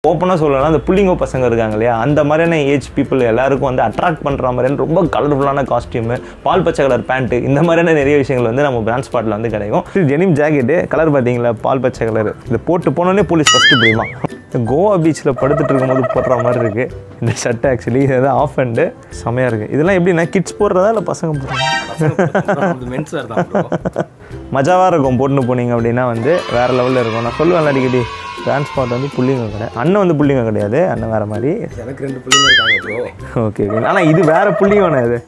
ஓப்பனாக சொல்லலாம் அந்த புள்ளிங்கோ பசங்க இருக்காங்க இல்லையா அந்த மாதிரியான ஏஜ் பீப்புள் எல்லாருக்கும் வந்து அட்ராக்ட் பண்ணுற மாதிரியான ரொம்ப கலர்ஃபுல்லான காஸ்டியூமு பால் பச்சை கலர் பேண்ட்டு இந்த மாதிரியான நிறைய விஷயங்கள் வந்து நம்ம பிராண்ட் ஸ்பாட்டில் வந்து கிடைக்கும் ஜெனிம் ஜாக்கெட்டு கலர் பார்த்தீங்களா பால் பச்சை கலர் இது போட்டு போனோடனே போலீஸ் ஃபஸ்ட்டு போயிடுவான் கோவா பீச்சில் படுத்துட்டு இருக்கும்போது போடுற மாதிரி இருக்குது இந்த ஷர்ட் ஆக்சுவலி இதுதான் ஆஃப் அண்டு செமையாக இருக்குது இதெல்லாம் எப்படின்னா கிட்ஸ் போடுறதா இல்லை பசங்க போடுறதா மென்ஸ் வேர் தான் bro. மஜாவாக இருக்கும் போட்டுன்னு போனீங்க அப்படின்னா வந்து வேறு லெவலில் இருக்கும் நான் சொல்லுவேன் அடிக்கடி டிரான்ஸ்பார்ட் வந்து புள்ளிங்க கடை அண்ணன் வந்து புள்ளிங்க கிடையாது அண்ணன் வேறு மாதிரி எனக்கு ரெண்டு பிள்ளைங்க இருக்காங்க ப்ரோ ஓகே ஆனால் இது வேறு புள்ளிங்கண்ணே இது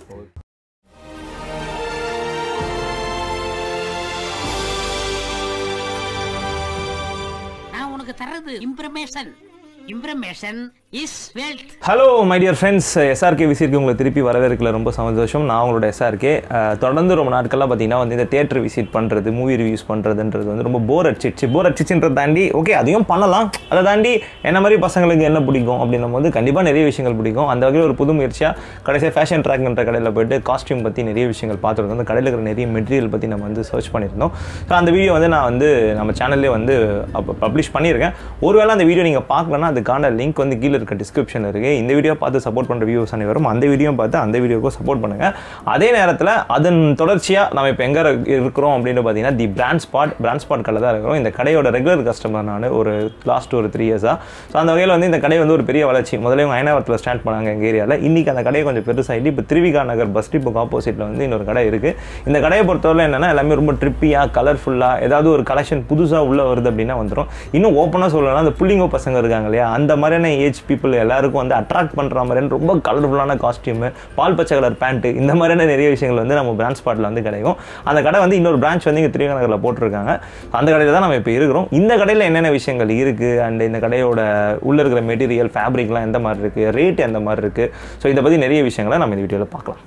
நான் உனக்கு தர்றது information information is wealth hello my dear friends SRK விசிற்கு உங்களை திருப்பி வரவேற்கல ரொம்ப சந்தோஷம் நான் உங்களோட எஸ்ஆர்கே தொடர்ந்து ரொம்ப நாட்களாக பார்த்தீங்கன்னா வந்து இந்த தேட்டர் விசிட் பண்ணுறது மூவி ரிவ்யூஸ் பண்ணுறதுன்றது வந்து ரொம்ப போர் அடிச்சிச்சு போர் அடிச்சிச்சுன்றதை தாண்டி ஓகே அதையும் பண்ணலாம் அதை தாண்டி என்ன மாதிரி பசங்களுக்கு என்ன பிடிக்கும் அப்படின்னும் போது கண்டிப்பாக நிறைய விஷயங்கள் பிடிக்கும் அந்த வகையில் ஒரு புது முயற்சியாக கடைசியாக ஃபேஷன் ட்ராக்ன்ற கடையில் போயிட்டு காஸ்டியூம் பற்றி நிறைய விஷயங்கள் பார்த்துருந்தோம் அந்த கடையில் இருக்கிற நிறைய மெட்டீரியல் பற்றி நம்ம வந்து சர்ச் பண்ணியிருந்தோம் ஸோ அந்த வீடியோ வந்து நான் வந்து நம்ம சேனல்லே வந்து அப்போ பப்ளிஷ் பண்ணியிருக்கேன் ஒருவேளை அந்த வீடியோ நீங்கள் பார்க்கலன்னா அதுக்கான லிங்க் வந்து கீழே இருக்க டிஸ்கிரிப்ஷன் இருக்குது இந்த வீடியோ பார்த்து சப்போர்ட் பண்ணுற வியூஸ் அனைவரும் அந்த வீடியோ பார்த்து அந்த வீடியோக்கும் சப்போர்ட் பண்ணுங்கள் அதே நேரத்தில் அதன் தொடர்ச்சியாக நம்ம இப்போ எங்கே இருக்கிறோம் அப்படின்னு பார்த்தீங்கன்னா the brand spot brand spot கடை தான் இருக்கிறோம் இந்த கடையோட ரெகுலர் கஸ்டமர் நான் ஒரு லாஸ்ட் ஒரு த்ரீ இயர்ஸாக ஸோ அந்த வகையில் வந்து இந்த கடை வந்து ஒரு பெரிய வளர்ச்சி முதல்ல இவங்க ஐநாவரத்தில் ஸ்டாண்ட் பண்ணாங்க எங்கள் ஏரியாவில் இன்றைக்கி அந்த கடையை கொஞ்சம் பெருசாகிட்டு இப்போ திருவிகா நகர் பஸ் டிப்புக்கு ஆப்போசிட்டில் வந்து இன்னொரு கடை இருக்குது இந்த கடையை பொறுத்தவரை என்னென்னா எல்லாமே ரொம்ப ட்ரிப்பியாக கலர்ஃபுல்லாக ஏதாவது ஒரு கலெக்ஷன் புதுசாக உள்ளே வருது அப்படின்னா வந்துடும் இன்னும் ஓப்பனாக சொல்லலாம் அந்த புள்ளிங்கோ பசங்க இருக்காங்க இல்லையா அந்த மாதிரியான ஏஜ் பீப்புள் எல்லாருக்கும் வந்து அட்ராக்ட் பண்ணுற மாதிரியான ரொம்ப கலர்ஃபுல்லான காஸ்டியூமு பால் பச்சை கலர் பேண்ட்டு இந்த மாதிரியான நிறைய விஷயங்கள் வந்து நம்ம பிராண்ட் ஸ்பாட்டில் வந்து கிடைக்கும் அந்த கடை வந்து இன்னொரு பிரான்ச் வந்து இங்கே திருவிகா நகரில் போட்டிருக்காங்க அந்த கடையில் தான் நம்ம இப்போ இருக்கிறோம் இந்த கடையில் என்னென்ன விஷயங்கள் இருக்குது அண்ட் இந்த கடையோட உள்ளே இருக்கிற மெட்டீரியல் ஃபேப்ரிக்லாம் எந்த மாதிரி இருக்குது ரேட் எந்த மாதிரி இருக்குது ஸோ இதை பற்றி நிறைய விஷயங்களை நம்ம இந்த வீடியோவில் பார்க்கலாம்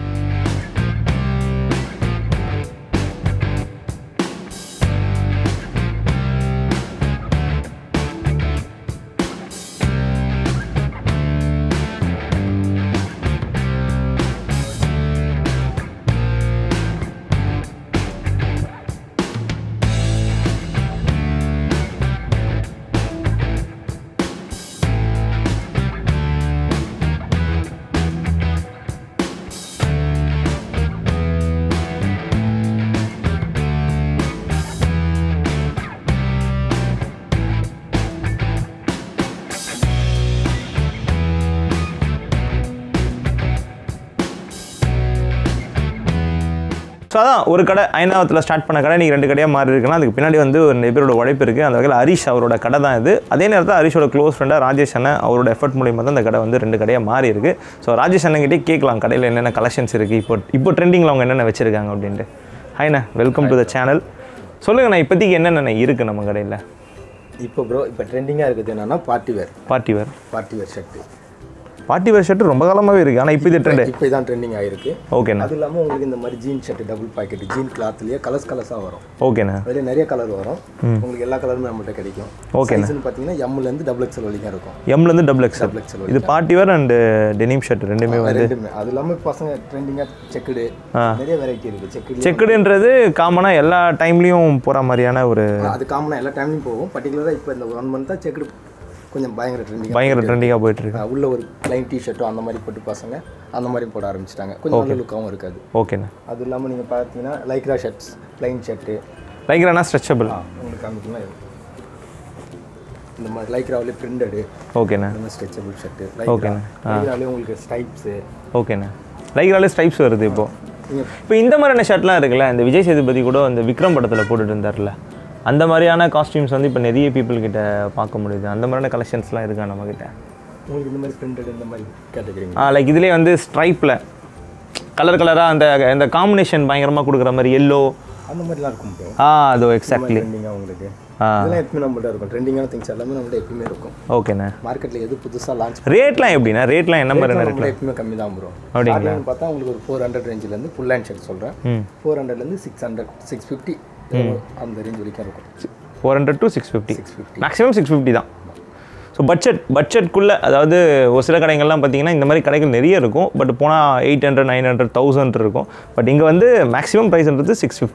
ஸோ அதான் ஒரு கடை ஐநாவத்தில் ஸ்டார்ட் பண்ண கடை நீங்கள் ரெண்டு கடையாக மாறி இருக்குன்னா அதுக்கு பின்னாடி வந்து ஒரு நிறைய பேரோட உழைப்பு இருக்குது அந்த வகையில் ஹரிஷ் அவரோட கடை தான் இது அதே நேரத்தில் ஹரிஷோட க்ளோஸ் ஃப்ரெண்டாக ராஜேஷ் அண்ணன் அவரோட எஃபர்ட் மூலியமாக தான் அந்த கடை வந்து ரெண்டு கடையாக மாறி இருக்கு ஸோ ராஜேஷ் அண்ணன்கிட்டே கேட்கலாம் கடையில் என்னென்ன கலெக்ஷன்ஸ் இருக்குது இப்போ இப்போ ட்ரெண்டிங்கில் அவங்க என்னென்ன வச்சிருக்காங்க அப்படின்ட்டு ஹைண்ணா வெல்கம் டு த சேனல் சொல்லுங்கண்ணா இப்போதைக்கு என்னென்ன இருக்குது நம்ம கடையில் இப்போ ப்ரோ இப்போ ட்ரெண்டிங்காக இருக்குது என்னன்னா party wear party wear party wear shirt party wear shirt ரொம்ப காலமாகவே இருக்குது ஆனால் இப்போ இது ட்ரெண்டு இப்போ இதான் ட்ரெண்டிங் ஆயிருக்கு ஓகேண்ணா அது இல்லாமல் உங்களுக்கு இந்த மாதிரி jean shirt double pocket jean கிளாத்லேயே கலர்ஸ் கலர்ஸாக வரும் ஓகேண்ணா அதில் நிறைய கலர் வரும் உங்களுக்கு எல்லா கலருமே நம்மகிட்ட கிடைக்கும் ஓகேண்ணா. சைஸ்னு பார்த்தீங்கன்னா எம்லேருந்து டபுள் எக்ஸல் வரைக்கும் இருக்கும் எம்லேருந்து டபுள் எக்ஸல் டபுள் எக்ஸல் இது party wear and denim shirt ரெண்டுமே வந்து ரெண்டுமே அது இல்லாமல் பசங்க ட்ரெண்டிங்காக செக்குடு நிறைய வெரைட்டி இருக்குது செக்குடு செக்குடுன்றது காமனாக எல்லா டைம்லேயும் போகிற மாதிரியான ஒரு அது காமனாக எல்லா டைம்லையும் போகும் பர்டிகுலராக இப்போ இந்த ஒன் மந்த்தாக செக்குடு கொஞ்சம் பயங்கர ட்ரெண்டிங் பயங்கர ட்ரெண்டிங்காக போயிட்டுருக்கு உள்ள ஒரு ப்ளைன் டிஷர்ட்டோ அந்த மாதிரி போட்டு பசங்க அந்த மாதிரி போட ஆரம்பிச்சிட்டாங்க கொஞ்சம் நல்ல லுக்காகவும் இருக்காது ஓகேண்ணா அது இல்லாமல் நீங்கள் பார்த்தீங்கன்னா லைக்ரா ஷர்ட்ஸ் ப்ளைன் ஷர்ட்டு லைக்ரானா ஸ்ட்ரெச்சபிள் உங்களுக்கு காமிக்கலாம் இது. இந்த மாதிரி லைக்ராவிலே பிரிண்டடு ஓகேண்ணா இந்த மாதிரி ஸ்ட்ரெச்சபிள் ஷர்ட்டு லைக்ரா லைக்ராவிலே உங்களுக்கு ஸ்டைப்ஸு ஓகேண்ணா லைக்ராலே ஸ்ட்ரைப்ஸ் வருது இப்போது நீங்கள் இப்போ இந்த மாதிரியான ஷர்ட்லாம் இருக்குல்ல இந்த விஜய் சேதுபதி கூட இந்த விக்ரம் படத்தில் போட்டுட்டு இருந்தார்ல அந்த மாதிரியான காஸ்டியூம்ஸ் வந்து இப்போ நிறைய people கிட்ட பார்க்க முடியுது அந்த மாதிரியான கலெக்ஷன்ஸ்லாம் இருக்கா நம்மக்கிட்ட உங்களுக்கு இந்த மாதிரி பிரிண்டட் இந்த மாதிரி கேட்டகரிங்க ஆ லைக் இதுலேயே வந்து ஸ்ட்ரைப்பில் கலர் கலராக அந்த இந்த காம்பினேஷன் பயங்கரமாக கொடுக்குற மாதிரி எல்லோ அந்த மாதிரிலாம் இருக்கும் ப்ரோ ஆ அதோ எக்ஸாக்ட்லி ட்ரெண்டிங்காக உங்களுக்கு ஆ இதெல்லாம் எப்பவுமே நம்மள்ட்ட இருக்கும் ட்ரெண்டிங்கான திங்ஸ் எல்லாமே நம்மள்ட்ட எப்பயுமே இருக்கும் ஓகேண்ணா மார்க்கெட்டில் எது புதுசாக லான்ச் ரேட்லாம் எப்படிண்ணா ரேட்லாம் என்ன மாதிரியான நம்மள்ட்ட எப்பயுமே கம்மி தான் ப்ரோ அப்படிங்களா? ஸ்டார்டிங் பார்த்தா உங்களுக்கு ஒரு ஃபோர் ஹண்ட்ரட் ரேஞ்சிலேருந்து ஃபுல் ஹேண்ட் ஷர்ட் சொல்கிறேன் ம் ஃபோர் ஹண்ட்ரட்லேருந்து சிக்ஸ் ஹண்ட்ரட் சிக்ஸ் ஃபிஃப்டி அந்த ரேஞ்ச் வரைக்கும் இருக்கும் four hundred to six fifty six fifty maximum six fifty தான் ஸோ பட்ஜெட் பட்ஜெட்குள்ளே அதாவது ஒரு சில கடைகள்லாம் பார்த்தீங்கன்னா இந்த மாதிரி கடைகள் நிறைய இருக்கும் பட் போனால் eight hundred nine hundred thousand இருக்கும் பட் இங்கே வந்து மேக்ஸிமம் ப்ரைஸ்ன்றது சிக்ஸ் ஃபிஃப்டி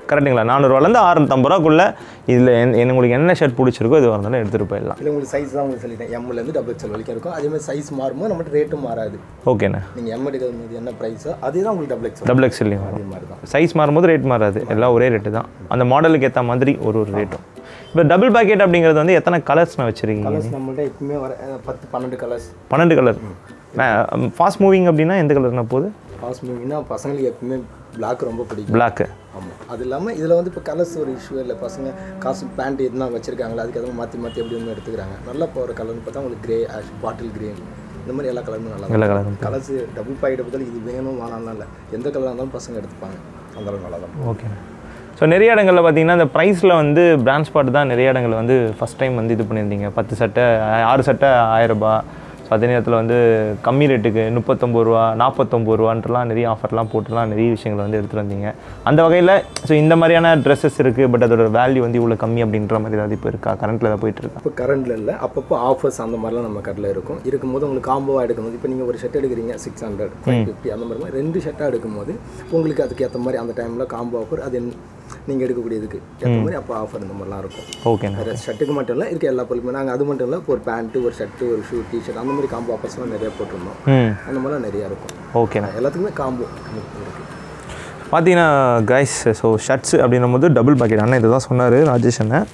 கரெக்டுங்களா நானூறுவாலேருந்து ஆறுநூத்தம்பது ரூபாக்குள்ளே இதில் உங்களுக்கு என்ன ஷர்ட் பிடிச்சிருக்கோ இது இருந்தாலும் எடுத்துகிட்டு போயிடலாம் இல்லை உங்களுக்கு சைஸ் தான் உங்களுக்கு சொல்லிட்டேன் எம்லேருந்து டபுள் எக்ஸ்எல் வரைக்கும் இருக்கும் அதே மாதிரி சைஸ் மாறும்போது நம்மகிட்ட ரேட்டும் மாறாது ஓகேண்ணே நீங்கள் எம் எடுக்கிறது போது என்ன ப்ரைஸோ அதே தான் உங்களுக்கு டபுள் எக்ஸ்எல் டபுள் எக்ஸ்எல்லையும் வரும் அதே மாதிரி தான் சைஸ் மாறும்போது ரேட் மாறாது எல்லாம் ஒரே ரேட்டு தான் அந்த மாடலுக்கு ஏற்ற மாதிரி ஒரு ஒரு ரேட்டும் இப்போ டபுள் பேக்கெட் அப்படிங்கிறது வந்து எத்தனை கலர்ஸ் நான் வச்சுருக்கீங்க கலர்ஸ் நம்மள்ட்ட எப்பவுமே வர அஹ், பத்து பன்னெண்டு கலர்ஸ் பன்னெண்டு கலர் ஃபாஸ்ட் மூவிங் அப்படின்னா எந்த கலர்னா போகுது ஃபாஸ்ட் மூவினா பசங்களுக்கு எப்பவுமே பிளாக் ரொம்ப பிடிக்கும் பிளாக்கு ஆமாம் அது இல்லாமல் இதில் வந்து இப்போ கலர்ஸ் ஒரு இஷ்யூ இல்லை பசங்க காசு பேண்ட் எதுனா வச்சிருக்காங்களா அதுக்கு எதுவும் மாற்றி மாற்றி எப்படி ஒன்று எடுத்துக்கிறாங்க நல்லா போகிற கலர்னு பார்த்தா உங்களுக்கு கிரே ஆஷ் பாட்டில் கிரீன் இந்த மாதிரி எல்லா கலருமே நல்லா எல்லா கலரும் கலர்ஸ் டபுள் பாக்கெட் பார்த்தாலும் இது வேணும் வேணாம்லாம் இல்லை எந்த கலராக இருந்தாலும் பசங்க எடுத்துப்பாங்க அந்த அளவுக்கு நல்லா தான் ஓகே ஸோ நிறைய இடங்களில் பார்த்தீங்கன்னா இந்த ப்ரைஸில் வந்து பிராண்ட் ஸ்பாட் தான் நிறைய இடங்களில் வந்து ஃபஸ்ட் டைம் வந்து இது பண்ணியிருந்தீங்க பத்து சட்டை ஆ- ஆறு சட்டை ஆயிரரூபா ஸோ அதே நேரத்தில் வந்து கம்மி ரேட்டுக்கு முப்பத்தொம்பது ரூபா நாற்பத்தொம்பது ரூபான்ட்டுலாம் நிறைய ஆஃபர்லாம் போட்டுலாம் நிறைய விஷயங்களை வந்து எடுத்துகிட்டு வந்தீங்க அந்த வகையில் ஸோ இந்த மாதிரியான ட்ரெஸ்ஸஸ் இருக்குது பட் அதோட வேல்யூ வந்து இவ்வளோ கம்மி அப்படின்ற மாதிரி ஏதாவது இப்போ இருக்கா கரண்ட்டில் ஏதாவது போயிட்டு இருக்கா இப்போ கரண்ட்ல இல்லை அப்பப்போ ஆஃபர்ஸ் அந்த மாதிரிலாம் நம்ம கடையில் இருக்கும் இருக்கும்போது உங்களுக்கு காம்போவாக எடுக்கும்போது இப்போ நீங்கள் ஒரு ஷர்ட் எடுக்கிறீங்க சிக்ஸ் ஹண்ட்ரட் ஃபைவ் ஃபிஃப்டி அந்த மாதிரி ரெண்டு ஷர்ட்டாக எடுக்கும்போது உங்களுக்கு அதுக்கு ஏற்ற மாதிரி அந்த டைமில் காம்போ ஆஃபர் அது நீங்கள் எடுக்கக்கூடியதுக்கு ஏற்ற மாதிரி அப்போ ஆஃபர் இந்த மாதிரிலாம் இருக்கும் ஓகேண்ணா வேறு ஷர்ட்டுக்கு மட்டும் இல்லை இருக்க எல்லா பொருளுமே நாங்கள் அது மட்டும் இல்லை இப்போ ஒரு பேண்ட்டு ஒரு ஷர்ட்டு ஒரு ஷூ டிஷர்ட் அந்த மாதிரி காம்போ ஆஃபர்ஸ்லாம் நிறைய போட்டிருந்தோம் ம் அந்த மாதிரிலாம் நிறையா இருக்கும் ஓகேண்ணா எல்லாத்துக்குமே காம்போ இருக்குது பார்த்தீங்கன்னா கைஸ் ஸோ ஷர்ட்ஸ் அப்படின்னும் போது டபுள் பாக்கெட் அண்ணன் இதுதான் சொன்னார் ராஜேஷ் அண்ணன்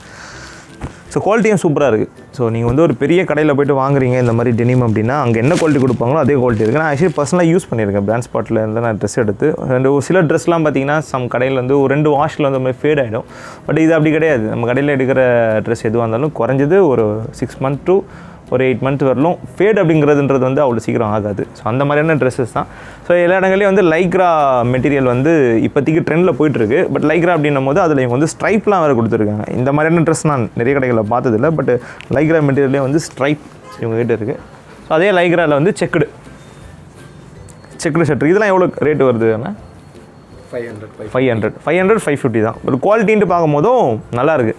ஸோ குவாலிட்டியும் சூப்பராக இருக்குது ஸோ நீங்கள் வந்து ஒரு பெரிய கடையில் போயிட்டு வாங்குறீங்க இந்த மாதிரி டெனிம் அப்படின்னா அங்கே என்ன குவாலிட்டி கொடுப்பாங்களோ அதே குவாலிட்டி இருக்குது நான் ஆக்சுவலி பர்சனலாக யூஸ் பண்ணியிருக்கேன் பிராண்ட் ஸ்பாட்டில் இருந்து நான் ட்ரெஸ் எடுத்து ரெண்டு ஒரு சில ட்ரெஸ்லாம் பார்த்தீங்கன்னா சம் கடையில் வந்து ஒரு ரெண்டு வாஷில் வந்து மாதிரி ஃபேட் ஆகிடும் பட் இது அப்படி கிடையாது நம்ம கடையில் எடுக்கிற ட்ரெஸ் எதுவாக இருந்தாலும் குறைஞ்சது ஒரு சிக்ஸ் மந்த் டு ஒரு எயிட் மந்த் வரலும் ஃபேட் அப்படிங்கிறதுன்றது வந்து அவ்வளோ சீக்கிரம் ஆகாது ஸோ அந்த மாதிரியான ட்ரெஸ்ஸஸ் தான் ஸோ எல்லா இடங்களையும் வந்து லைக்ரா மெட்டீரியல் வந்து இப்போதைக்கு ட்ரெண்டில் போயிட்டுருக்கு பட் லைக்ரா அப்படின்னும் போது அதில் இவங்க வந்து ஸ்ட்ரைப்லாம் வேறு கொடுத்துருக்காங்க இந்த மாதிரியான ட்ரெஸ் நான் நிறைய கடைகளில் பார்த்ததில்ல பட் லைக்ரா மெட்டீரியல்லே வந்து ஸ்ட்ரைப் இவங்ககிட்ட இருக்குது ஸோ அதே லைக்ராவில் வந்து செக்குடு செக்குடு ஷர்ட் இதெல்லாம் எவ்வளோ ரேட் வருது அண்ணா five hundred five five hundred five hundred five fifty தான் ஒரு குவாலிட்டின்ட்டு பார்க்கும்போதும் நல்லா இருக்கு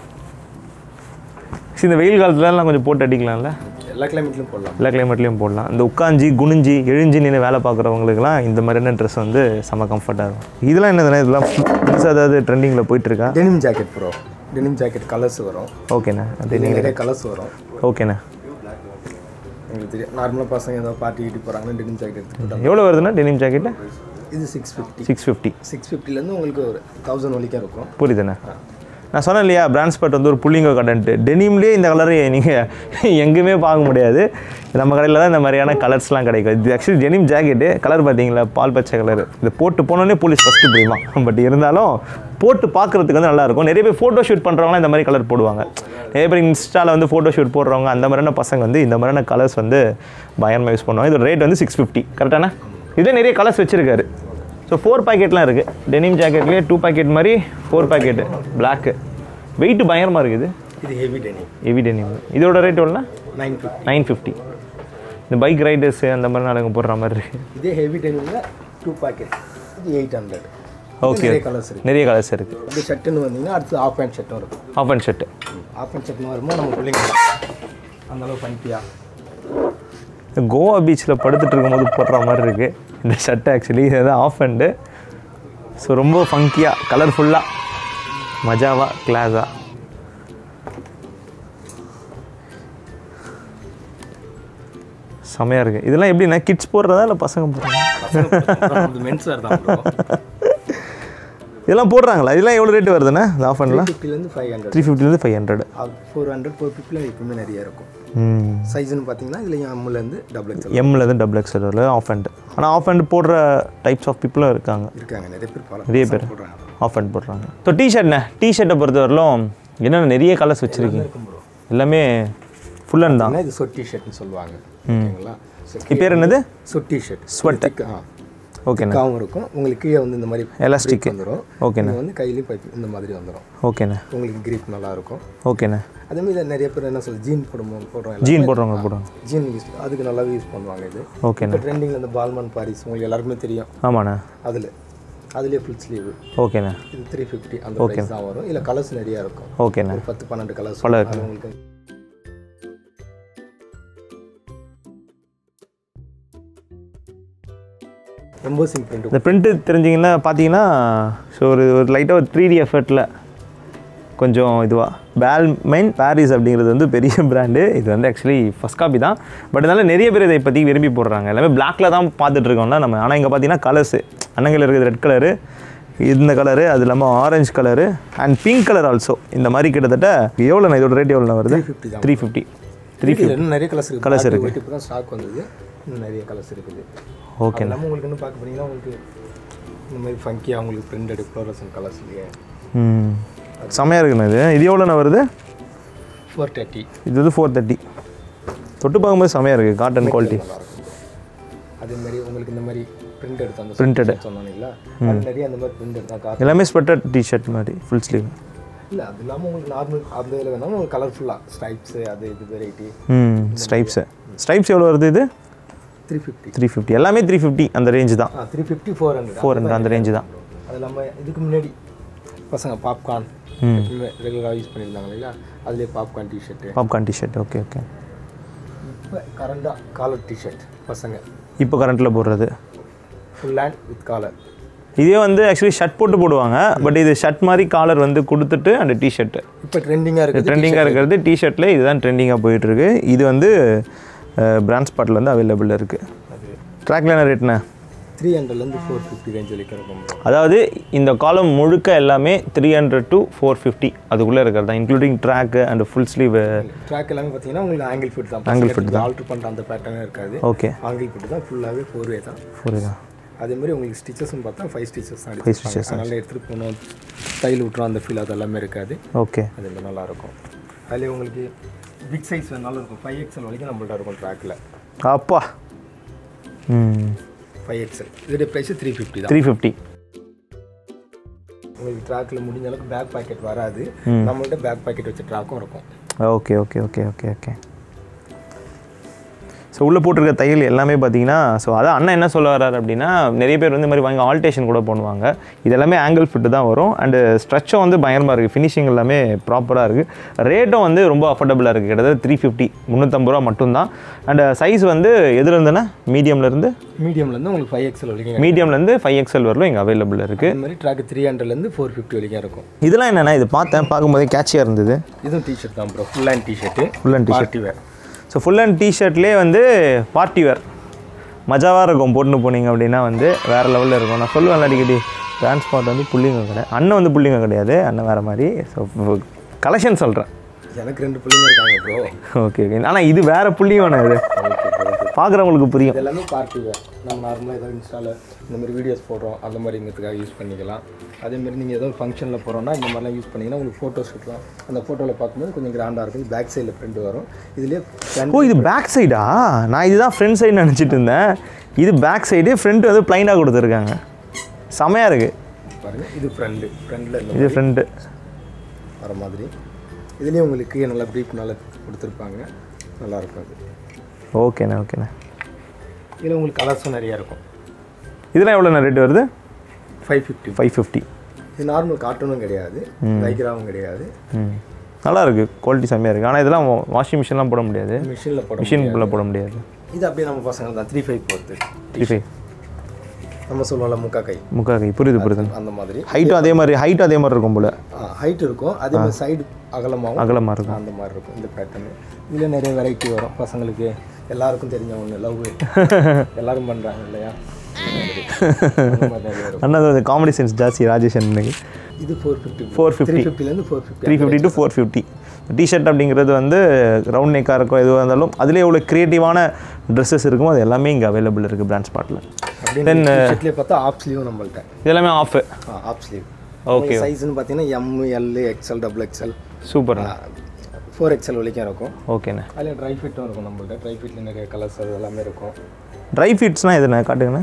சரி, இந்த வெயில் காலத்துலலாம் கொஞ்சம் போட்டு அடிக்கலாம்ல எல்லா கிளைமேட்லையும் போடலாம் எல்லா கிளைமேட்லேயும் போடலாம் இந்த உட்காஞ்சி குனிஞ்சி எழுஞ்சி நின்று வேலை பார்க்குறவங்களுக்குலாம் இந்த மாதிரியான ட்ரெஸ் வந்து செம்ம கம்ஃபர்ட்டாக இருக்கும் இதெல்லாம் என்னதுண்ணா இதெல்லாம் புதுசாக ஏதாவது ட்ரெண்டிங்கில் போயிட்டுருக்கா denim jacket bro denim jacket colours வரும் ஓகேண்ணா அது இதுல நிறைய கலர்ஸ் வரும் ஓகேண்ணா உங்களுக்கு தெரியும் நார்மலாக பசங்க ஏதோ பார்ட்டி கிட்டி போகிறாங்கன்னா டெனிம் ஜாக்கெட் எடுத்துக்கிட்டாங்க எவ்வளோ வருதுண்ணா டெனிம் ஜாக்கெட்டு இது six fifty six fifty six ஃபிஃப்டிலேருந்து உங்களுக்கு ஒரு தௌசண்ட் வரைக்கும் இருக்கும் புரியுதுண்ணா நான் சொன்னேன் இல்லையா பிராண்ட் ஸ்பாட் வந்து ஒரு புள்ளிங்க கடன்ட்டு டெனிம்லேயே இந்த கலர் நீங்கள் எங்கேயுமே பார்க்க முடியாது நம்ம கடையில் தான் இந்த மாதிரியான கலர்ஸ்லாம் கிடைக்கும் இது ஆக்சுவலி டெனிம் ஜாக்கெட்டு கலர் பார்த்தீங்களா பால் பச்சை கலர் இது போட்டு போனோடனே போலீஸ் ஃபஸ்ட்டு போயிடுமா பட் இருந்தாலும் போட்டு பார்க்குறதுக்கு வந்து நல்லாயிருக்கும் நிறைய பேர் ஃபோட்டோ ஷூட் பண்ணுறவங்களாம் இந்த மாதிரி கலர் போடுவாங்க நிறைய பேர் இன்ஸ்டாவில் வந்து ஃபோட்டோ ஷூட் போடுறவங்க அந்த மாதிரியான பசங்க வந்து இந்த மாதிரியான கலர்ஸ் வந்து பயங்கரமாக யூஸ் பண்ணுவாங்க இதோட ரேட் வந்து சிக்ஸ் ஃபிஃப்டி கரெக்டாண்ணா இதே நிறைய கலர்ஸ் வச்சுருக்காரு ஸோ ஃபோர் பாக்கெட்லாம் இருக்குது டெனிம் ஜாக்கெட்லேயே டூ பாக்கெட் மாதிரி ஃபோர் பாக்கெட்டு பிளாக்கு வெயிட் பயங்கரமாக இருக்குது இது ஹெவி டெனிம் ஹெவி டெனிம் இதோட ரேட் எவ்வளோனா நைன் ஃபிஃப்டி நைன் ஃபிஃப்டி இந்த பைக் ரைடர்ஸு அந்த மாதிரி நாளுங்க போடுற மாதிரி இருக்குது இதே ஹெவி டெனிமில் டூ பாக்கெட் இது எயிட் ஹண்ட்ரட் ஓகே நிறைய கலர்ஸ் இருக்குது நிறைய கலர்ஸ் இருக்குது இது ஷர்ட்டுன்னு வந்தீங்கன்னா அடுத்து ஆஃப் பேண்ட் ஷர்ட்டும் இருக்கும் half and shirt half pant ஷர்ட்னு வரும்போது நம்ம பிள்ளைங்க அந்த அளவு பண்ணிப்பியா கோவா பீச்சில் படுத்துட்டு இருக்கும்போது போடுற மாதிரி இருக்குது இந்த ஷர்ட் ஆக்சுவலி இதுதான் ஆஃப் அண்டு ஸோ ரொம்ப ஃபங்கியாக கலர்ஃபுல்லாக மஜாவா கிளாஸா செமையாக இருக்குது இதெல்லாம் எப்படின்னா கிட்ஸ் போடுறதா இல்லை பசங்க போடுறாங்க மென்ஸ் வேர் தான் ப்ரோ இதெல்லாம் போடுறாங்களா இதெல்லாம் எவ்வளோ ரேட் வருதுண்ணே இந்த ஆஃப் அண்ட்லாம் ஃபிஃப்டிலேருந்து ஃபைவ் ஹண்ட்ரட் த்ரீ ஃபிஃப்டிலேருந்து five hundred four hundred four ஃபிஃப்டியில் எப்பவுமே நிறைய இருக்கும் ம் சைஸ்னு பார்த்தீங்கன்னா இதில் எம்லேருந்து டபுள் எக்ஸல் எம்மில் இருந்து டபுள் எக்ஸல் ஆஃப் ஹண்ட் ஆனால் ஆஃப் ஹண்ட் போடுற டைப்ஸ் ஆஃப் பீப்புளும் இருக்காங்க இருக்காங்க நிறைய பேர் ஃபாலோ நிறைய பேர் போடுறாங்க ஆஃப் ஹண்ட் போடுறாங்க ஸோ டிஷர்ட்ண்ணே டிஷர்ட்டை பொறுத்தவரையிலும் என்னென்ன நிறைய கலர்ஸ் வச்சுருக்கீங்க எல்லாமே ஃபுல் அண்ட் தான் ஆனால் இது சொட்டி ஷர்ட்னு சொல்லுவாங்க ஓகேங்களா இது பேர் என்னது சொட்டி ஷர்ட் Sweat. ஆ ஓகேண்ணே திக்காவும் இருக்கும் உங்களுக்கு கீழே வந்து இந்த மாதிரி Elastic. grip வந்துடும் ஓகேண்ணே இது வந்து கையிலையும் பைப் இந்த மாதிரி வந்துடும் ஓகேண்ணே உங்களுக்கு grip நல்லா இருக்கும் ஓகேண்ணே அதே மாதிரி நிறைய பேர் என்ன சொல்ல ஜீன் போடும்போது போடுறோம் ஜீன் போடுறவங்க போடுவாங்க ஜீன் யூஸ் அதுக்கு நல்லாவே யூஸ் பண்ணுவாங்க இது ஓகேண்ணே இப்போ ட்ரெண்டிங்கில் இந்த பால்மன் பாரிஸ் உங்களுக்கு எல்லாருக்குமே தெரியும் ஆமாண்ணே அதில் அதுலேயே ஃபுல் ஸ்லீவ் ஓகேண்ணே இது த்ரீ ஃபிஃப்டி அந்த ப்ரைஸ் தான் வரும் இல்லை கலர்ஸ் நிறையா இருக்கும் ஓகேண்ணே ஒரு பத்து பன்னெண்டு கலர்ஸ் Colour அது உங்களுக்கு எம்போசிங் பிரிண்ட் இந்த பிரிண்ட்டு தெரிஞ்சிங்கன்னா பார்த்தீங்கன்னா ஸோ ஸோ ஒரு ஒரு லைட்டாக ஒரு த்ரீ டி எஃபர்ட்டில் கொஞ்சம் இதுவாக பேல்மென் பாரிஸ் அப்படிங்கிறது வந்து பெரிய பிராண்டு இது வந்து ஆக்சுவலி ஃபஸ்ட் காப்பி தான் பட் அதனால நிறைய பேர் இதை பற்றி விரும்பி போடுறாங்க எல்லாமே பிளாக்ல தான் பார்த்துட்டு இருக்கோம்ல நம்ம ஆனால் இங்கே பார்த்தீங்கன்னா கலர்ஸு அண்ணங்கள் இருக்குது ரெட் கலரு இந்த கலரு அது இல்லாமல் orange colour and pink colour also இந்த மாதிரி கிட்டத்தட்ட எவ்வளோண்ணா இதோட ரேட் எவ்வளோண்ணா வருது 350 தான். த்ரீ ஃபிஃப்டி த்ரீ இதுல இன்னும் நிறைய கலர்ஸ் இருக்கு Colours Black, இருக்கு. white இப்போ தான் ஸ்டாக் வந்தது இன்னும் நிறைய கலர்ஸ் இருக்குது ஓகே அது இல்லாமல் உங்களுக்கு இன்னும் பார்க்க போனீங்கன்னா உங்களுக்கு இந்த மாதிரி ஃபங்கியாக உங்களுக்கு பிரிண்டட் ஃப்ளோரசன் கலர்ஸ்லேயே ம் செம்மையாக இருக்குண்ணா இது இது எவ்வளோண்ணா வருது ஃபோர் தேர்ட்டி இது வந்து ஃபோர் தேர்ட்டி தொட்டு பார்க்கும்போது செம்மையாக இருக்குது காட்டன் குவாலிட்டி அதே மாதிரி உங்களுக்கு இந்த மாதிரி பிரிண்ட் எடுத்து அந்த Printed. சொன்னீங்களா அது நிறைய அந்த மாதிரி பிரிண்ட் எடுத்தா காட்டு எல்லாமே ஸ்வெட்டர் டிஷர்ட் மாதிரி ஃபுல் ஸ்லீவ் இல்லை அது இல்லாமல் உங்களுக்கு நார்மல் அந்த இதில் வேணாலும் உங்களுக்கு கலர்ஃபுல்லாக ஸ்ட்ரைப்ஸு அது இது வெரைட்டி ம் ஸ்ட்ரைப்ஸு ஸ்ட்ரைப்ஸ் எவ்வளோ வருது இது த்ரீ ஃபிஃப்டி த்ரீ ஃபிஃப்டி எல்லாமே த்ரீ ஃபிஃப்டி அந்த ரேஞ்சு தான் ஆ three fifty four hundred four hundred அந்த ரேஞ்சு தான் அது இல்லாமல் இதுக்கு முன்னாடி பசங்க பாப்கார்ன் ரெகுலராக யூஸ் பண்ணியிருந்தாங்க இல்லையா அதுலேயே popcorn T shirt popcorn T shirt okay okay இப்போ கரண்டாக காலர் டிஷர்ட் பசங்க இப்போ கரண்ட்டில் போடுறது ஃபுல் ஹேண்ட் வித் காலர் இதே வந்து ஆக்சுவலி ஷர்ட் போட்டு போடுவாங்க பட் இது ஷர்ட் மாதிரி காலர் வந்து கொடுத்துட்டு அந்த டிஷர்ட்டு இப்போ ட்ரெண்டிங்காக இருக்குது ட்ரெண்டிங்காக இருக்கிறது டிஷர்ட்டில் இதுதான் ட்ரெண்டிங்காக போயிட்டுருக்கு இது வந்து பிராண்ட் ஸ்பாட்டில் வந்து அவைலபிள் இருக்குது அது ட்ராக்ல என்ன ரேட்ண்ணே த்ரீ ஹண்ட்ரட்லேருந்து ஃபோர் ஃபிஃப்டி ரேஞ்ச் வரைக்கும் இருக்கும் bro. அதாவது இந்த காலம் முழுக்க எல்லாமே three hundred to four fifty அதுக்குள்ளே இருக்கிறது தான் including track and full sleeve track எல்லாமே பார்த்தீங்கன்னா உங்களுக்கு ஆங்கிள் ஃபிட் தான் Angle fit தான் ஆல்ட்ரு பண்ணுற அந்த பேட்டர்னே இருக்காது ஓகே ஆங்கிள் ஃபிட் தான் ஃபுல்லாகவே ஃபோர் வே தான் புரியுதா அதே மாதிரி உங்களுக்கு ஸ்டிச்சஸ்னு பார்த்தா ஃபைவ் ஸ்டிச்சஸ் தான் Five அடிச்சிருப்பாங்க. அதனால எடுத்துகிட்டு போகணும் தையல் விட்டுரும் அந்த ஃபீல் அது எல்லாமே இருக்காது ஓகே அது ரொம்ப நல்லா இருக்கும் அதுலேயே உங்களுக்கு பிக் சைஸ் வேணாலும் இருக்கும் ஃபைவ் எக்ஸல் வரைக்கும் நம்மள்ட்ட இருக்கும் ட்ராக்கில் அப்பா ம் ஃபைவ் எக்ஸல் இதோடைய ப்ரைஸ் த்ரீ ஃபிஃப்டி தான் த்ரீ ஃபிஃப்டி உங்களுக்கு ட்ராக்கில் முடிஞ்ச அளவுக்கு பேக் பாக்கெட் வராது நம்மள்ட்ட பேக் பாக்கெட் வச்ச ட்ராக்கும் இருக்கும் okay okay okay okay okay so உள்ளே போட்டிருக்க தையல் எல்லாமே பார்த்தீங்கன்னா ஸோ அதான் அண்ணன் என்ன சொல்ல வர்றாரு அப்படின்னா நிறைய பேர் வந்து இந்த மாதிரி வாங்கி ஆல்டேஷன் கூட பண்ணுவாங்க இது எல்லாமே ஆங்கிள் ஃபிட்டு தான் வரும் அண்டு ஸ்ட்ரெச்சும் வந்து பயங்கரமாக இருக்குது ஃபினிஷிங் எல்லாமே ப்ராப்பராக இருக்குது ரேட்டும் வந்து ரொம்ப அஃபோர்டபுளாக இருக்குது கிட்டத்தட்ட த்ரீ ஃபிஃப்டி முந்நூற்றம்பது ரூபா மட்டும்தான் அண்டு சைஸ் வந்து எதுல இருந்துன்னா மீடியம்லேருந்து மீடியம்லேருந்து உங்களுக்கு ஃபைவ் எக்ஸல் வரைக்கும் மீடியம்லேருந்து ஃபைவ் எக்ஸல் வரலும் இங்கே அவைலபிள் இருக்குது அதே மாதிரி ட்ராக் த்ரீ ஹண்ட்ரட்லேருந்து ஃபோர் ஃபிஃப்டி வரைக்கும் இருக்கும் இதெல்லாம் என்னென்னா இது பார்த்தேன் பார்க்கும்போதே கேட்சியாக இருந்தது இதுவும் டிஷர்ட் தான் bro full hand T-shirt Full hand t-shirt. Party wear so full and டிஷர்ட்லேயே வந்து பார்ட்டி வேர் மஜாவாக இருக்கும் போட்டுன்னு போனீங்க அப்படின்னா வந்து வேறு லெவலில் இருக்கும் நான் சொல்லுவேன் அடிக்கடி டிரான்ஸ்பார்ட் வந்து புள்ளிங்க கடை அண்ணன் வந்து புள்ளிங்க கிடையாது அண்ணன் வேறு மாதிரி ஸோ கலெக்ஷன் சொல்கிறேன் எனக்கு ரெண்டு பிள்ளைங்க இருக்காங்க ப்ரோ ஓகே ஓகே ஆனால் இது வேறு புள்ளியும் வேணும் இது ஓகே ப்ரோ பார்க்குறவங்களுக்கு புரியும் இது எல்லாமே பார்ட்டி வேர் நம்ம நார்மலாக ஏதாவது இன்ஸ்டாவில் இந்த மாதிரி வீடியோஸ் போடுறோம் அந்த மாதிரி இங்கிறதுக்காக யூஸ் பண்ணிக்கலாம் அதே மாதிரி நீங்கள் ஏதோ ஃபங்க்ஷனில் போகிறோம்னா இந்த மாதிரிலாம் யூஸ் பண்ணிங்கன்னா உங்களுக்கு ஃபோட்டோஸ் எடுக்கலாம் அந்த ஃபோட்டோவில் பார்க்கும்போது கொஞ்சம் கிராண்டாக இருக்கும் பேக் சைடில் பிரிண்ட் வரும் இதுலேயே ஓ இது பேக் சைடா நான் இதுதான் ஃப்ரண்ட் சைடு நினச்சிட்டு இருந்தேன் இது பேக் சைடு ஃப்ரண்ட் வந்து ப்ளைனாக கொடுத்துருக்காங்க செமையாக இருக்குது பாருங்கள் இது ஃப்ரண்டு ஃப்ரண்டில் இந்த இது ஃப்ரண்ட்டு வர மாதிரி இதுலேயும் உங்களுக்கு நல்லா ப்ரீஃப் நல்லா கொடுத்துருப்பாங்க நல்லாயிருக்கும் அது ஓகேண்ணே ஓகேண்ணே இதில் உங்களுக்கு கலர்ஸும் நிறையா இருக்கும் இதெல்லாம் எவ்வளோண்ணே ரேட் வருது ஃபைவ் ஃபிஃப்டி ஃபைவ் ஃபிஃப்டி இது நார்மல் கார்ட்டூனும் கிடையாது லைக்ராவும் கிடையாது ம் நல்லா இருக்கு குவாலிட்டி செம்மையாக இருக்குது ஆனால் இதெல்லாம் வாஷிங் மிஷின்லாம் போட முடியாது மிஷினில் போட மிஷினுக்குள்ளே போட முடியாது இது அப்படியே நம்ம பசங்க தான் த்ரீ ஃபைவ் போகிறது த்ரீ ஃபைவ் நம்ம சொல்லுவோம்ல முக்கா கை முக்கா கை புரியுது புரியுது அந்த மாதிரி ஹைட்டும் அதே மாதிரி ஹைட்டும் அதே மாதிரி இருக்கும் போல் ஹைட் இருக்கும் அதே மாதிரி சைடு அகலமாகவும் அகலமாக இருக்கும் அந்த மாதிரி இருக்கும் இந்த பேட்டர்னு இதில் நிறைய வெரைட்டி வரும் பசங்களுக்கு எல்லாருக்கும் தெரிஞ்ச ஒன்று லவ் எல்லாரும் பண்ணுறாங்க இல்லையா அந்த மாதிரி நிறைய வரும். அண்ணா அது காமெடி சென்ஸ் ஜாஸ்தி ராஜேஷ் அண்ணனுக்கு இது ஃபோர் ஃபிஃப்டி 450. த்ரீ ஃபிஃப்டிலேருந்து four fifty three fifty to four fifty T-shirt அப்படிங்கிறது வந்து ரவுண்ட் நெக்காக இருக்கும் எதுவாக இருந்தாலும் அதிலே எவ்வளோ க்ரியேட்டிவான ட்ரெஸ்ஸஸ் இருக்குமோ அது எல்லாமே இங்கே அவைலபிள் இருக்குது பிராண்ட் ஸ்பாட்டில் அப்படின்னு ஷர்ட்லேயே பார்த்தா ஆஃப் ஸ்லீவ் நம்மள்ட்ட இதெல்லாமே ஆஃப் ஆஃப் ஸ்லீவ் Okay. சைஸ்னு பார்த்தீங்கன்னா M L XL double XL super four XL வரைக்கும் இருக்கும் ஓகேண்ணே அதில் ட்ரை ஃபிட்டும் இருக்கும் நம்மள்ட்ட ட்ரை ஃபிட்டில் நிறைய கலர்ஸ் அது எல்லாமே இருக்கும் ட்ரை ஃபிட்ஸ்னால் எதுண்ணே காட்டுங்கண்ணே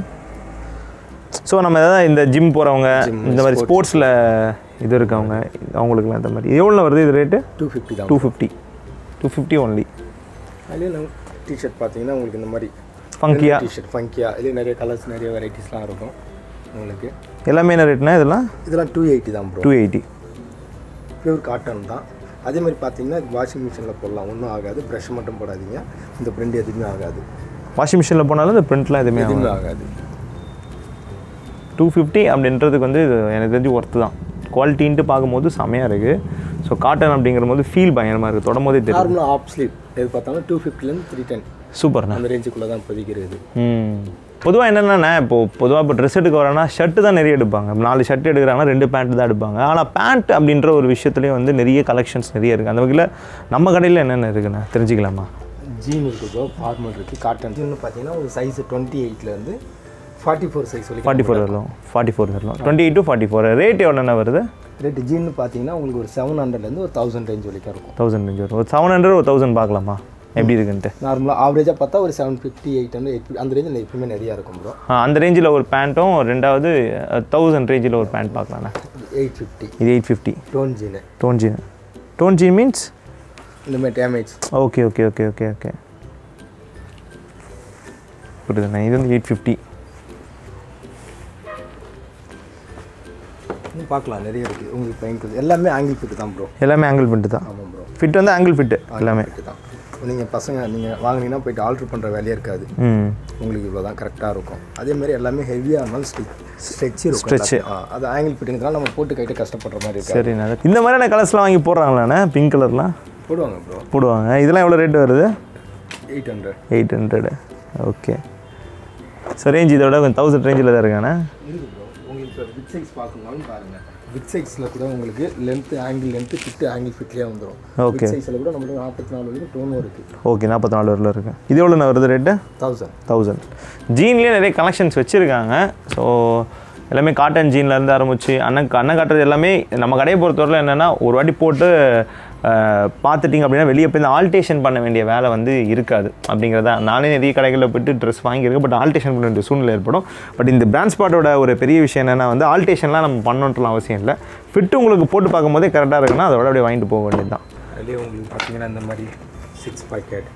ஸோ நம்ம எதாவது இந்த ஜிம் போகிறவங்க இந்த மாதிரி ஸ்போர்ட்ஸில் இது இருக்கவங்க அவங்களுக்குலாம் இந்த மாதிரி எவ்வளோ வருது இது ரேட்டு டூ ஃபிஃப்டி தான் two fifty two fifty only அதுலேயே நம்ம டிஷர்ட் பார்த்தீங்கன்னா உங்களுக்கு இந்த மாதிரி ஃபங்கியாக டிஷர்ட் ஃபங்கியா இதுலேயே நிறைய கலர்ஸ் நிறைய வெரைட்டிஸ்லாம் இருக்கும் உங்களுக்கு எல்லாமே என்ன ரேட்னா இதெல்லாம் இதெல்லாம் டூ எயிட்டி தான் bro two eighty pure cotton தான் அதே மாதிரி பார்த்தீங்கன்னா வாஷிங் மிஷினில் போடலாம் ஒன்றும் ஆகாது ப்ரஷ் மட்டும் போடாதீங்க இந்த பிரிண்ட் எதுவுமே ஆகாது வாஷிங் மிஷினில் போனாலும் இந்த பிரிண்ட்லாம் எதுவுமே ஆகும் எதுவுமே ஆகாது டூ ஃபிஃப்டி அப்படின்றதுக்கு வந்து இது எனக்கு தெரிஞ்சு ஒர்த்து தான் குவாலிட்டின்ட்டு பார்க்கும்போது செமையாக இருக்குது ஸோ காட்டன் அப்படிங்கிற போது ஃபீல் பயங்கரமாக இருக்குது தொடம்போதே தெரியும் நார்மலாக ஆஃப் ஸ்லீவ் எது பார்த்தாலும் டூ ஃபிஃப்டிலேருந்து த்ரீ டென் சூப்பர்ண்ணா அந்த ரேஞ்சுக்குள்ளே தான் இப்போதைக்கு இருக்குது ம் பொதுவாக என்னென்னா இப்போ பொதுவாக இப்போ ட்ரெஸ் எடுக்க வரேன்னா ஷர்ட்டு தான் நிறைய எடுப்பாங்க நாலு ஷர்ட் எடுக்கிறாங்கன்னா ரெண்டு பேண்ட் தான் எடுப்பாங்க ஆனால் பேண்ட் அப்படின்ற ஒரு விஷயத்துலேயும் வந்து நிறைய கலெக்ஷன்ஸ் நிறைய இருக்குது அந்த வகையில் நம்ம கடையில் என்னென்ன இருக்குண்ணா தெரிஞ்சுக்கலாமா ஜீன் இருக்குது ப்ரோ ஃபார்மல் இருக்குது காட்டன் ஜீன் பார்த்தீங்கன்னா ஒரு சைஸ் டுவெண்ட்டி எயிட்லேருந்து ஃபார்ட்டி ஃபோர் சைஸ் வரைக்கும் ஃபார்ட்டி ஃபோர் வரலாம் ஃபார்ட்டி ஃபோர் வரலாம் twenty eight to forty four rate எவ்வளோண்ணா வருது ரேட்டு ஜீன் பார்த்தீங்கன்னா உங்களுக்கு ஒரு செவன் ஹண்ட்ரட்லேருந்து ஒரு தௌசண்ட் ரேஞ்ச் வரைக்கும் இருக்கும் தௌசண்ட் ரேஞ்ச் வரும் ஒரு செவன் ஹண்ட்ரட் ஒரு தௌசண்ட் பார்க்கலாமா எப்படி இருக்குன்ட்டு நார்மலாக ஆவரேஜாக பார்த்தா ஒரு seven fifty eight hundred eight அந்த ரேஞ்சில் எப்பவுமே நிறையா இருக்கும் ப்ரோ ஆ, அந்த ரேஞ்சில் ஒரு பேண்ட்டும் ரெண்டாவது தௌசண்ட் ரேஞ்சில் ஒரு பேண்ட் பார்க்கலாண்ணா எயிட் ஃபிஃப்டி இது eight fifty tone jean tone jean tone jean means இந்த மாதிரி damage okay okay okay okay okay புரியுதுண்ணா இது வந்து எயிட் ஃபிஃப்டி பார்க்கலாம் நிறைய இருக்குது உங்களுக்கு பயன்படுது எல்லாமே ஆங்கிள் ஃபிட் தான் ப்ரோ எல்லாமே ஆங்கிள் ஃபிட்டு தான் ஆமாம் ப்ரோ ஃபிட் வந்து ஆங்கிள் ஃபிட்டு எல்லாமே ஃபிட் தான் நீங்கள் பசங்க நீங்கள் வாங்குனீங்கன்னா போயிட்டு ஆல்ட்ரு பண்ணுற வேலையே இருக்காது ம் உங்களுக்கு இவ்வளோ தான் கரெக்டாக இருக்கும் அதே மாதிரி எல்லாமே ஹெவியாக இருந்தாலும் ஸ்டிச் ஸ்ட்ரெச் இருக்கும் Stretch. எல்லாத்தையும். ஆ, அது ஆங்கிள் ஃபிட்டுங்கிறதுனால நம்ம போட்டு கைட்டு கஷ்டப்படுற மாதிரி இருக்காது சரிண்ணா இந்த மாதிரியான கலர்ஸ்லாம் வாங்கி போடுறாங்களாண்ணே பிங்க் கலர்லாம் போடுவாங்க ப்ரோ போடுவாங்க இதெல்லாம் எவ்வளோ ரேட் வருது eight hundred eight hundred okay so range இதோட கொஞ்சம் தௌசண்ட் ரேஞ்சில் தான் இருக்காண்ணே இருக்குது ப்ரோ உங்களுக்கு இப்போ பிக் சைஸ் பார்க்கணும்னாலும் பாருங்கள் பிக் சைஸில் கூட உங்களுக்கு length ankle length fit ankle ஃபிட்லேயே வந்துடும் Okay. பிக் சைஸில் கூட நம்மளுக்கு நாற்பத்தி நாலு வரைக்கும் டோனும் இருக்குது ஓகே நாற்பத்தி நாலு வரல இருக்கு இது எவ்வளோண்ணா வருது ரேட்டு தௌசண்ட் தௌசண்ட் ஜீன்லேயே நிறைய கலெக்ஷன்ஸ் வச்சுருக்காங்க ஸோ எல்லாமே காட்டன் ஜீன்லேருந்து ஆரம்பிச்சு அண்ணன் அண்ணன் காட்டுறது எல்லாமே நம்ம கடையை பொறுத்தவரையில் என்னென்னா ஒரு வாட்டி போட்டு அஹ், பார்த்துட்டிங்க அப்படின்னா வெளியே போய் இந்த ஆல்டேஷன் பண்ண வேண்டிய வேலை வந்து இருக்காது அப்படிங்கிறதா நானே நிறைய கடைகளில் போயிட்டு ட்ரெஸ் வாங்கியிருக்கேன் பட் ஆல்டேஷன் பண்ண வேண்டிய சூழ்நிலை ஏற்படும் பட் இந்த பிராண்ட் ஸ்பாட்டோட ஒரு பெரிய விஷயம் என்னென்னா வந்து ஆல்டேஷன்லாம் நம்ம பண்ணணுன்றலாம் அவசியம் இல்லை ஃபிட்டு உங்களுக்கு போட்டு பார்க்கும்போதே கரெக்டாக இருக்குன்னா அதோட அப்படியே வாங்கிட்டு போக வேண்டியது தான் அதுலேயே உங்களுக்கு பார்த்தீங்கன்னா இந்த மாதிரி சிக்ஸ் பாக்கெட்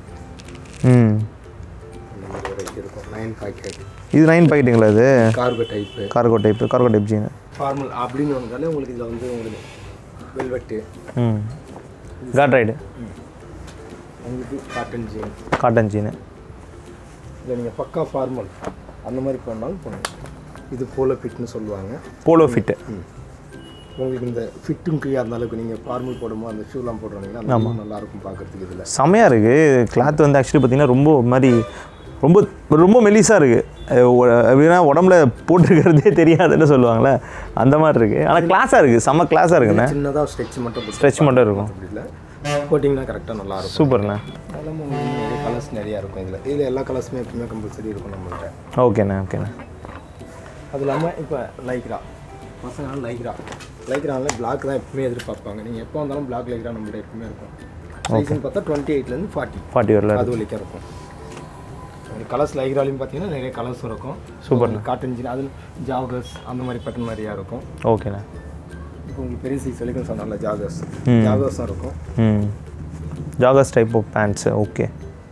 ம் இந்த மாதிரி வரைக்கும் இருக்கும் நைன் பாக்கெட் இது நைன் பாக்கெட்டுங்களா இது cargo type cargo type cargo type jean formal அப்படின்னு வந்தாலே உங்களுக்கு இதில் வந்து உங்களுக்கு வெல்வெட்டு ம் காட் ரைடு உங்களுக்கு காட்டன் ஜீன் காட்டன் ஜீனு இதை நீங்கள் பக்கா ஃபார்மல் அந்த மாதிரி பண்ணாலும் பண்ணுங்க இது போல ஃபிட்னு சொல்லுவாங்க போலோ ஃபிட்டு உங்களுக்கு இந்த ஃபிட்டும் கீழே அந்த அளவுக்கு நீங்கள் ஃபார்மல் போடும்போது அந்த ஷூலாம் போடுறீங்களா அந்த அளவுக்கு நல்லா இருக்கும் பார்க்கறதுக்கு இதில் செமையாக இருக்குது கிளாத் வந்து ஆக்சுவலி பார்த்தீங்கன்னா ரொம்ப ஒரு மாதிரி ரொம்ப ரொம்ப மெலிசாக இருக்குது அப்படின்னா உடம்புல போட்டிருக்கிறதே தெரியாதுன்னு சொல்லுவாங்களே அந்த மாதிரி இருக்குது ஆனால் கிளாஸாக இருக்குது செம்ம கிளாஸாக இருக்குண்ணே சின்னதாக ஸ்ட்ரெச் மட்டும் போட்டு ஸ்ட்ரெச் மட்டும் இருக்கும் அப்படி இல்லை போட்டிங்கன்னா கரெக்டாக நல்லா இருக்கும் சூப்பர்ண்ணே அதெல்லாம் உங்களுக்கு நிறைய கலர்ஸ் நிறையா இருக்கும் இதில் இதில் எல்லா கலர்ஸுமே எப்பவுமே கம்பல்சரி இருக்கும் நம்மள்ட்ட ஓகேண்ணே ஓகேண்ணே அது இல்லாமல் இப்போ லைக்ரா பசங்க லைக்ரா லைக்ராவில் பிளாக் தான் எப்பவுமே எதிர்பார்ப்பாங்க நீங்கள் எப்போ வந்தாலும் பிளாக் லைக்ரா நம்மள்ட்ட எப்பவுமே இருக்கும் சைஸ்னு பார்த்தா டுவெண்ட்டி எயிட்லேருந்து ஃபார்ட்டி ஃபார்ட்டி வரல அது வரைக்கும் இருக்கும் கலர்ஸ் லைக்ராலையும் பார்த்தீங்கன்னா நிறைய கலர்ஸ் இருக்கும் சூப்பர்ண்ணே காட்டன் ஜீன் அதில் ஜாகர்ஸ் அந்த மாதிரி பட்டன் மாதிரியா இருக்கும் ஓகேண்ணே இப்போ உங்களுக்கு பெரிய சைஸ் வரைக்கும் சொன்னால ஜாகர்ஸ் ம். ஜாகர்ஸும் இருக்கும் ம் joggers type of pants okay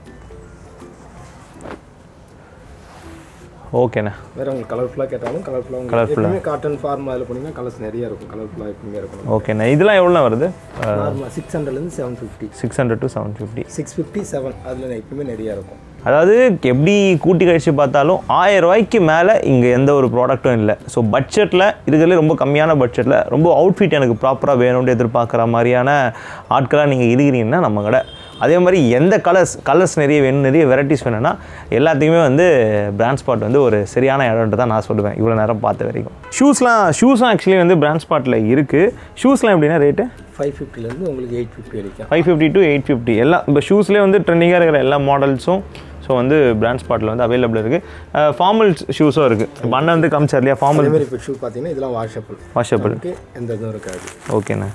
ஓகேண்ணே வேறு உங்களுக்கு கலர்ஃபுல்லாக கேட்டாலும் கலர்ஃபுல்லாக Colourful-ஆ. உங்களுக்கு எப்பவுமே காட்டன் ஃபார்ம் அதில் போனீங்கன்னா கலர்ஸ் நிறைய இருக்கும் கலர்ஃபுல்லாக எப்பவுமே இருக்கும் ஓகேண்ணே இதெல்லாம் எவ்வளோ வருது நார்மலாக சிக்ஸ் ஹண்ட்ரட்லேருந்து seven fifty six hundred to seven fifty six fifty seven அதில் எப்பவுமே நிறையா இருக்கும் அதாவது எப்படி கூட்டி கழிச்சு பார்த்தாலும் ஆயிரம் ரூபாய்க்கு மேலே இங்கே எந்த ஒரு ப்ராடக்ட்டும் இல்லை ஸோ பட்ஜெட்டில் இருக்கிறதுலே ரொம்ப கம்மியான பட்ஜெட்டில் ரொம்ப அவுட்ஃபிட் எனக்கு ப்ராப்பராக வேணும்னு எதிர்பார்க்குற மாதிரியான ஆட்களாக நீங்கள் இருக்கிறீங்கன்னா நம்ம கடை அதே மாதிரி எந்த கலர்ஸ் கலர்ஸ் நிறைய வேணும் நிறைய வெரைட்டிஸ் வேணும்னா எல்லாத்தையுமே வந்து பிராண்ட் ஸ்பாட் வந்து ஒரு சரியான இடம்ன்ட்டு தான் நான் சொல்லுவேன் இவ்வளோ நேரம் பார்த்த வரைக்கும் ஷூஸ்லாம் ஷூஸும் ஆக்சுவலி வந்து பிராண்ட் ஸ்பாட்டில் இருக்குது ஷூஸ்லாம் எப்படின்னா ரேட்டு ஃபைவ் ஃபிஃப்டிலேருந்து உங்களுக்கு எயிட் ஃபிஃப்டி வரைக்கும் five fifty to eight fifty எல்லாம் இப்போ ஷூஸ்லேயே வந்து ட்ரெண்டிங்காக இருக்கிற எல்லா மாடல்ஸும் ஸோ வந்து பிராண்ட் ஸ்பாட்டில் வந்து அவைலபிள் இருக்குது ஃபார்மல் ஷூஸும் இருக்குது இப்போ அண்ணன் வந்து காமிச்சார் இல்லையா ஃபார்மல் அதே மாதிரி இப்போ ஷூ பார்த்தீங்கன்னா இதெல்லாம் வாஷபிள் வாஷபிள் நமக்கு எந்த இதுவும் இருக்காது ஓகேண்ணே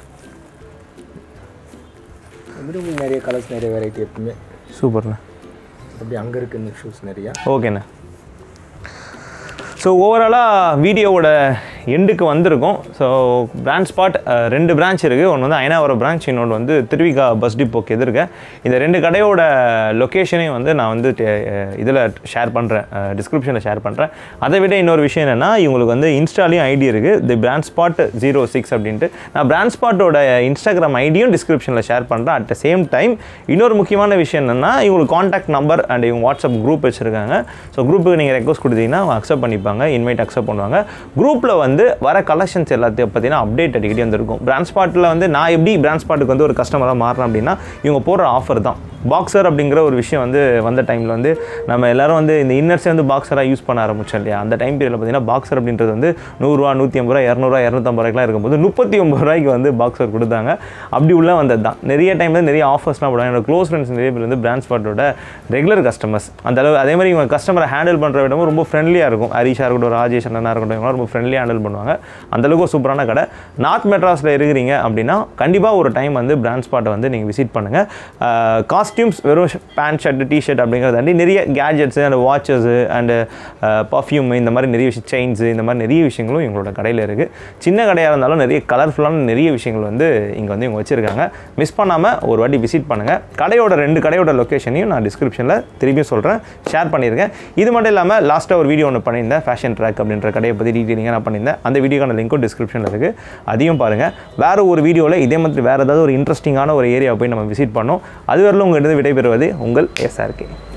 அது மாதிரி உங்களுக்கு நிறைய கலர்ஸ் நிறைய வெரைட்டி எப்பவுமே சூப்பர்ண்ணே அப்படி அங்கே இருக்கு இந்த ஷூஸ் நிறையா ஓகேண்ணே ஸோ ஓவராலாக வீடியோவோட எண்டுக்கு வந்திருக்கோம் ஸோ பிரான்ச் ஸ்பாட் ரெண்டு பிரான்ச் இருக்குது ஒன்று வந்து அயனாவரம் பிரான்ச் இன்னொன்று வந்து திருவிகா பஸ் டிப்போக்கு எதிர்க்க இந்த ரெண்டு கடையோட லொக்கேஷனையும் வந்து நான் வந்து இதில் ஷேர் பண்ணுறேன் டிஸ்கிரிப்ஷனில் ஷேர் பண்ணுறேன் அதை விட இன்னொரு விஷயம் என்னென்னா இவங்களுக்கு வந்து இன்ஸ்டாலையும் ஐடி இருக்குது the brand spot zero six அப்படின்ட்டு நான் பிராண்ட் ஸ்பாட்டோட இன்ஸ்டாகிராம் ஐடியும் டிஸ்கிரிப்ஷனில் ஷேர் பண்ணுறேன் அட் த சேம் டைம் இன்னொரு முக்கியமான விஷயம் என்னென்னா இவங்களுக்கு காண்டாக்ட் நம்பர் அண்ட் இவங்க வாட்ஸ்அப் குரூப் வச்சுருக்காங்க ஸோ குரூப்புக்கு நீங்கள் ரெக்வஸ்ட் கொடுத்தீங்கன்னா அவங்க அக்செப்ட் பண்ணிப்பாங்க இன்வைட் அக்செப்ட் பண்ணுவாங்க குரூப்பில் வந்து வர கலெக்ஷன்ஸ் எல்லாத்தையும் பார்த்தீங்கன்னா அப்டேட் அடிக்கடி வந்திருக்கும் பிராண்ட் ஸ்பாட்டில் வந்து நான் எப்படி பிராண்ட் ஸ்பாட்டுக்கு வந்து ஒரு கஸ்டமராக மாறுறேன் அப்படின்னா இவங்க போடுற ஆஃபர் தான் பாக்ஸர் அப்படிங்கிற ஒரு விஷயம் வந்து வந்த டைமில் வந்து நம்ம எல்லாரும் வந்து இந்த இன்னர்ஸே வந்து பாக்ஸராக யூஸ் பண்ண ஆரம்பிச்சோம் இல்லையா அந்த டைம் பீரியடில் பார்த்தீங்கன்னா பாக்ஸர் அப்படின்றது வந்து நூறுரூவா நூற்றி ஐம்பது ரூபா இரநூறுவா இரநூத்தம்பது ரூபாய்க்குலாம் இருக்கும்போது முப்பத்தி ஒம்பது ரூபாய்க்கு வந்து பாக்ஸர் கொடுத்தாங்க அப்படி உள்ள வந்தது தான் நிறைய டைமில் நிறைய ஆஃபர்ஸ்லாம் போடுவாங்க என்னோட க்ளோஸ் ஃப்ரெண்ட்ஸ் நிறைய பேர் வந்து பிராண்ட் ஸ்பாட்டோட ரெகுலர் கஸ்டமர்ஸ் அந்த அளவு அதே மாதிரி இவங்க கஸ்டமரை ஹேண்டில் பண்ணுற விடமும் ரொம்ப ஃப்ரெண்ட்லியாக இருக்கும் ஹரிஷா இருக்கட்டும் ராஜேஷ் அண்ணனா இருக்கட்டும் இவங்களாம் ரொம்ப ஃப்ரெண்ட்லியாக ஹேண்டில் பண்ணுவாங்க அந்தளவுக்கு சூப்பரான கடை நார்த் மெட்ராஸில் இருக்கிறீங்க அப்படின்னா கண்டிப்பாக ஒரு டைம் வந்து பிராண்ட் ஸ்பாட்டை வந்து நீங்கள் விசிட் பண்ணுங்கள் காஸ்டியூம்ஸ் வெறும் பேண்ட் ஷர்ட் டிஷர்ட் அப்படிங்கிறத தாண்டி நிறைய gadgets and watches and perfume இந்த மாதிரி நிறைய விஷயம் செயின்ஸு இந்த மாதிரி நிறைய விஷயங்களும் எங்களோட கடையில் இருக்குது சின்ன கடையாக இருந்தாலும் நிறைய கலர்ஃபுல்லான நிறைய விஷயங்கள் வந்து இங்கே வந்து இவங்க வச்சுருக்காங்க மிஸ் பண்ணாமல் ஒரு வாட்டி விசிட் பண்ணுங்கள் கடையோட ரெண்டு கடையோட லொக்கேஷனையும் நான் டிஸ்கிரிப்ஷனில் திரும்பியும் சொல்கிறேன் ஷேர் பண்ணியிருக்கேன் இது மட்டும் இல்லாமல் லாஸ்ட்டாக ஒரு வீடியோ ஒன்று பண்ணியிருந்தேன் ஃபேஷன் ட்ராக் அப்படின்ற கடையை பற்றி டீட்டெயிலிங்காக நான் பண்ணியிருந்தேன் அந்த வீடியோக்கான லிங்க்கும் டிஸ்கிரிப்ஷனில் இருக்குது அதையும் பாருங்கள் வேறு ஒரு வீடியோவில் இதே மாதிரி வேறு ஏதாவது ஒரு இன்ட்ரெஸ்டிங்கான ஒரு ஏரியா போய் நம்ம விசிட் பண்ணோம் அது வரலும் உங்கள்கிட்ட விடைபெறுவது உங்கள் எஸ்ஆர்கே